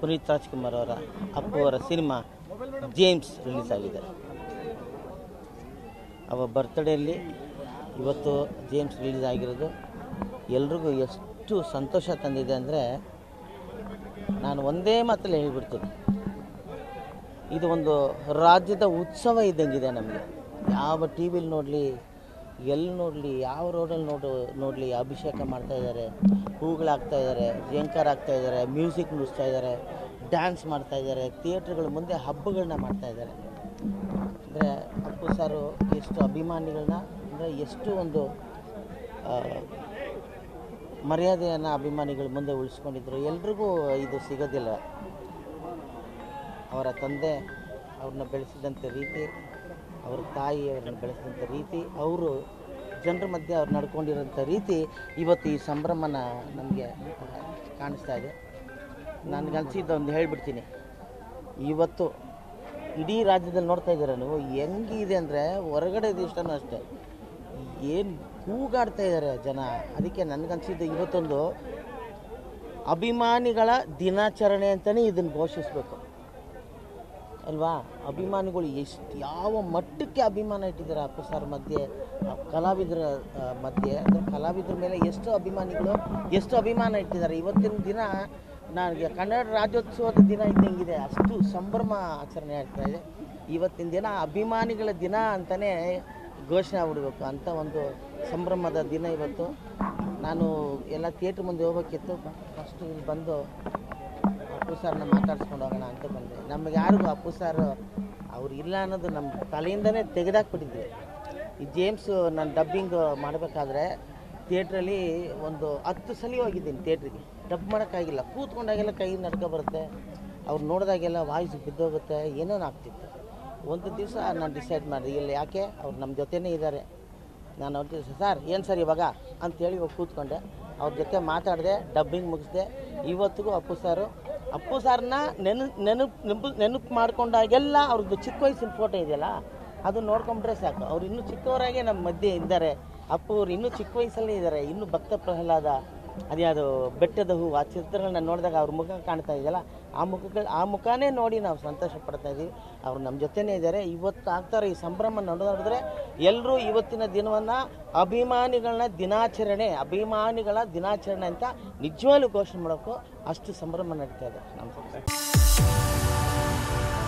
ಪುನೀತ್ ರಾಜ್ಕುಮಾರ್ ಅವರ ಅಪ್ಪು ಅವರ cinema James release ಆಗಿದೆ ಅವರ ಬರ್ತ್ಡೇಯಲ್ಲಿ ಇವತ್ತು ಜೇಮ್ಸ್ ರಿಲೀಸ್ ಆಗಿರೋದು ಎಲ್ರಿಗೂ ಎಷ್ಟು ಸಂತೋಷ ತಂದಿದೆ ಅಂದರೆ ನಾನು ಒಂದೇ ಮಾತಲ್ಲಿ ಹೇಳ್ಬಿಡ್ತೀನಿ ಇದು ಒಂದು ರಾಜ್ಯದ ಉತ್ಸವ ಇದ್ದಂಗಿದೆ ನಮಗೆ ಯಾವ ಟಿ ವಿಲಿ ನೋಡಲಿ ಎಲ್ಲಿ ನೋಡಲಿ ಯಾವ ರೋಡಲ್ಲಿ ನೋಡು ನೋಡಲಿ ಅಭಿಷೇಕ ಮಾಡ್ತಾ ಇದ್ದಾರೆ ಹೂಗಳಾಗ್ತಾ ಇದ್ದಾರೆ ಜೇಂಕಾರ ಆಗ್ತಾ ಇದ್ದಾರೆ ಮ್ಯೂಸಿಕ್ ನುಡಿಸ್ತಾ ಇದ್ದಾರೆ ಡ್ಯಾನ್ಸ್ ಮಾಡ್ತಾ ಇದ್ದಾರೆ ಥಿಯೇಟ್ರ್ಗಳ ಮುಂದೆ ಹಬ್ಬಗಳನ್ನ ಮಾಡ್ತಾ ಇದ್ದಾರೆ ಅಂದರೆ ಅಪ್ಪು ಸಾರು ಎಷ್ಟು ಅಭಿಮಾನಿಗಳನ್ನ ಅಂದರೆ ಎಷ್ಟು ಒಂದು ಆ, ಮರ್ಯಾದೆಯನ್ನು ಅಭಿಮಾನಿಗಳ ಮುಂದೆ ಉಳಿಸ್ಕೊಂಡಿದ್ರು ಎಲ್ರಿಗೂ ಇದು ಸಿಗೋದಿಲ್ಲ ಅವರ ತಂದೆ ಅವ್ರನ್ನ ಬೆಳೆಸಿದಂಥ ರೀತಿ ಅವ್ರ ತಾಯಿ ಅವ್ರನ್ನ ಬೆಳೆಸಿದಂಥ ರೀತಿ ಅವರು ಜನರ ಮಧ್ಯೆ ಅವ್ರು ನಡ್ಕೊಂಡಿರೋಂಥ ರೀತಿ ಇವತ್ತು ಈ ಸಂಭ್ರಮನ ನಮಗೆ ಕಾಣಿಸ್ತಾ ಇದೆ ನನಗನ್ಸಿದ್ದು ಒಂದು ಹೇಳ್ಬಿಡ್ತೀನಿ ಇವತ್ತು ಇಡೀ ರಾಜ್ಯದಲ್ಲಿ ನೋಡ್ತಾ ಇದ್ದೀರ ನೀವು ಹೆಂಗಿದೆ ಅಂದರೆ ಹೊರಗಡೆ ದೇಶನೂ ಅಷ್ಟೇ ಏನು ಕೂಗಾಡ್ತಾ ಇದ್ದಾರೆ ಜನ ಅದಕ್ಕೆ ನನಗನ್ಸಿದ್ದು ಇವತ್ತೊಂದು ಅಭಿಮಾನಿಗಳ ದಿನಾಚರಣೆ ಅಂತಲೇ ಇದನ್ನು ಘೋಷಿಸಬೇಕು ಅಲ್ವಾ ಅಭಿಮಾನಿಗಳು ಎಷ್ಟು ಯಾವ ಮಟ್ಟಕ್ಕೆ ಅಭಿಮಾನ ಇಟ್ಟಿದ್ದಾರೆ ಅಪ್ಪು ಸರ್ ಮಧ್ಯೆ ಆ ಕಲಾವಿದರ ಆ, ಮಧ್ಯೆ ಅಂದರೆ ಕಲಾವಿದರ ಮೇಲೆ ಎಷ್ಟು ಅಭಿಮಾನಿಗಳು ಎಷ್ಟು ಅಭಿಮಾನ ಇಟ್ಟಿದ್ದಾರೆ ಇವತ್ತಿನ ದಿನ ನನಗೆ ಕನ್ನಡ ರಾಜ್ಯೋತ್ಸವದ ದಿನ ಇದ್ದಂಗಿದೆ ಅಷ್ಟು ಸಂಭ್ರಮ ಆಚರಣೆ ಆಗ್ತಾ ಇದೆ ಇವತ್ತಿನ ದಿನ ಅಭಿಮಾನಿಗಳ ದಿನ ಅಂತಲೇ ಘೋಷಣೆ ಆಗ್ಬಿಡ್ಬೇಕು ಅಂಥ ಒಂದು ಸಂಭ್ರಮದ ದಿನ ಇವತ್ತು ನಾನು ಎಲ್ಲ ಥಿಯೇಟ್ರ್ ಮುಂದೆ ಹೋಗ್ಬೇಕಿತ್ತು ಫಸ್ಟ್ ಇಲ್ಲಿ ಬಂದು ಅಪ್ಪು ಸರ್ನ ಮಾತಾಡ್ಸ್ಕೊಂಡು ಹೋಗೋಣ ಅಂತ ಬಂದೆ ನಮಗೆ ಯಾರಿಗೂ ಅಪ್ಪು ಸರ್ ಅವ್ರು ಇಲ್ಲ ಅನ್ನೋದು ನಮ್ಮ ತಲೆಯಿಂದನೇ ತೆಗೆದಾಕ್ಬಿಟ್ಟಿದ್ವಿ ಈ ಜೇಮ್ಸ್ ನಾನು ಡಬ್ಬಿಂಗ್ ಮಾಡಬೇಕಾದ್ರೆ ಥಿಯೇಟ್ರಲ್ಲಿ ಒಂದು ಹತ್ತು ಸಲ ಹೋಗಿದ್ದೀನಿ ಥಿಯೇಟ್ರಿಗೆ ಡಬ್ ಮಾಡೋಕ್ಕಾಗಿಲ್ಲ ಕೂತ್ಕೊಂಡಾಗೆಲ್ಲ ಕೈ ನಡ್ಕೊ ಬರುತ್ತೆ ಅವ್ರು ನೋಡಿದಾಗೆಲ್ಲ ವಾಯ್ಸ್ ಬಿದ್ದೋಗುತ್ತೆ ಏನೋ ಆಗ್ತಿತ್ತು ಒಂದು ದಿವಸ ನಾನು ಡಿಸೈಡ್ ಮಾಡಿದೆ ಇಲ್ಲ ಯಾಕೆ ಅವ್ರು ನಮ್ಮ ಜೊತೆನೇ ಇದ್ದಾರೆ ನಾನು ಅವ್ರ ಜೊತೆ ಸರ್ ಏನು ಸರ್ ಇವಾಗ ಅಂತೇಳಿ ಹೋಗಿ ಕೂತ್ಕೊಂಡೆ ಅವ್ರ ಜೊತೆ ಮಾತಾಡಿದೆ ಡಬ್ಬಿಂಗ್ ಮುಗಿಸ್ದೆ ಇವತ್ತಿಗೂ ಅಪ್ಪು ಸಾರು ಅಪ್ಪು ಸಾರನ್ನ ನೆನ ನೆನಪು ನೆನಪು ನೆನಪು ಮಾಡ್ಕೊಂಡಾಗೆಲ್ಲ ಅವ್ರದ್ದು ಚಿಕ್ಕ ವಯಸ್ಸಿನ ಫೋಟೋ ಇದೆಯಲ್ಲ ಅದು ನೋಡ್ಕೊಂಡ್ರೆ ಸಾಕು ಅವ್ರು ಇನ್ನೂ ಚಿಕ್ಕವರಾಗೆ ನಮ್ಮ ಮಧ್ಯೆ ಇದ್ದಾರೆ ಅಪ್ಪು ಅವ್ರು ಇನ್ನೂ ಚಿಕ್ಕ ವಯಸ್ಸಲ್ಲೇ ಇದ್ದಾರೆ ಇನ್ನೂ ಭಕ್ತ ಪ್ರಹ್ಲಾದ ಅದ್ಯಾವುದು ಬೆಟ್ಟದ ಹೂವು ಆ ಚಿತ್ರಗಳನ್ನ ನೋಡಿದಾಗ ಅವ್ರ ಮುಖ ಕಾಣ್ತಾ ಇದೆಯಲ್ಲ ಆ ಮುಖಗಳು ಆ ಮುಖನೇ ನೋಡಿ ನಾವು ಸಂತೋಷ ಪಡ್ತಾ ಇದ್ದೀವಿ ಅವ್ರು ನಮ್ಮ ಜೊತೆನೇ ಇದ್ದಾರೆ ಇವತ್ತು ಆಗ್ತಾರೆ ಈ ಸಂಭ್ರಮ ನೋಡಿದ್ರೆ ಎಲ್ಲರೂ ಇವತ್ತಿನ ದಿನವನ್ನು ಅಭಿಮಾನಿಗಳನ್ನ ದಿನಾಚರಣೆ ಅಭಿಮಾನಿಗಳ ದಿನಾಚರಣೆ ಅಂತ ನಿಜವಾಗ್ಲೂ ಘೋಷಣೆ ಮಾಡೋಕ್ಕೂ ಅಷ್ಟು ಸಂಭ್ರಮ ನಡೀತಾ ಇದೆ ನಮ್ಮ